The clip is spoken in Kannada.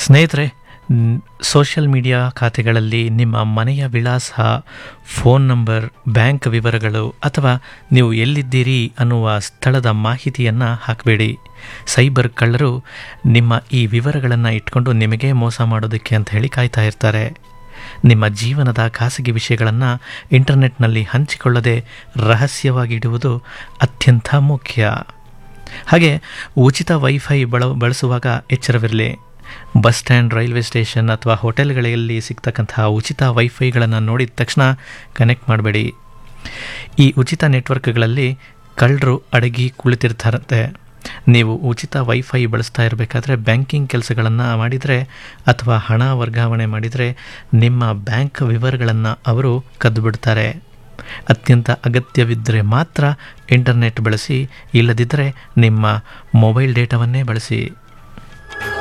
ಸ್ನೇಹಿತರೆ ನ್- ಸೋಷಿಯಲ್ ಮೀಡಿಯಾ ಖಾತೆಗಳಲ್ಲಿ ನಿಮ್ಮ ಮನೆಯ ವಿಳಾಸ ಫೋನ್ ನಂಬರ್ ಬ್ಯಾಂಕ್ ವಿವರಗಳು ಅಥವಾ ನೀವು ಎಲ್ಲಿದ್ದೀರಿ ಅನ್ನುವ ಸ್ಥಳದ ಮಾಹಿತಿಯನ್ನು ಹಾಕಬೇಡಿ ಸೈಬರ್ ಕಳ್ಳರು ನಿಮ್ಮ ಈ ವಿವರಗಳನ್ನು ಇಟ್ಕೊಂಡು ನಿಮಗೆ ಮೋಸ ಮಾಡೋದಕ್ಕೆ ಅಂತ ಹೇಳಿ ಕಾಯ್ತಾ ಇರ್ತಾರೆ ನಿಮ್ಮ ಜೀವನದ ಖಾಸಗಿ ವಿಷಯಗಳನ್ನು ಇಂಟರ್ನೆಟ್ನಲ್ಲಿ ಹಂಚಿಕೊಳ್ಳದೆ ರಹಸ್ಯವಾಗಿಡುವುದು ಅತ್ಯಂತ ಮುಖ್ಯ ಹಾಗೆ ಉಚಿತ ವೈಫೈ ಬಳ ಬಳಸುವಾಗ ಎಚ್ಚರವಿರಲಿ ಬಸ್ ಸ್ಟ್ಯಾಂಡ್ ರೈಲ್ವೆ ಸ್ಟೇಷನ್ ಅಥವಾ ಹೋಟೆಲ್ಗಳಲ್ಲಿ ಸಿಗ್ತಕ್ಕಂತಹ ಉಚಿತ ವೈಫೈಗಳನ್ನು ನೋಡಿದ ತಕ್ಷಣ ಕನೆಕ್ಟ್ ಮಾಡಬೇಡಿ ಈ ಉಚಿತ ನೆಟ್ವರ್ಕ್ಗಳಲ್ಲಿ ಕಳ್ಳರು ಅಡಗಿ ಕುಳಿತಿರ್ತಾರಂತೆ ನೀವು ಉಚಿತ ವೈಫೈ ಬಳಸ್ತಾ ಇರಬೇಕಾದ್ರೆ ಬ್ಯಾಂಕಿಂಗ್ ಕೆಲಸಗಳನ್ನು ಮಾಡಿದರೆ ಅಥವಾ ಹಣ ವರ್ಗಾವಣೆ ಮಾಡಿದರೆ ನಿಮ್ಮ ಬ್ಯಾಂಕ್ ವಿವರಗಳನ್ನು ಅವರು ಕದ್ದು ಬಿಡ್ತಾರೆ ಅತ್ಯಂತ ಅಗತ್ಯವಿದ್ದರೆ ಮಾತ್ರ ಇಂಟರ್ನೆಟ್ ಬಳಸಿ ಇಲ್ಲದಿದ್ದರೆ ನಿಮ್ಮ ಮೊಬೈಲ್ ಡೇಟಾವನ್ನೇ ಬಳಸಿ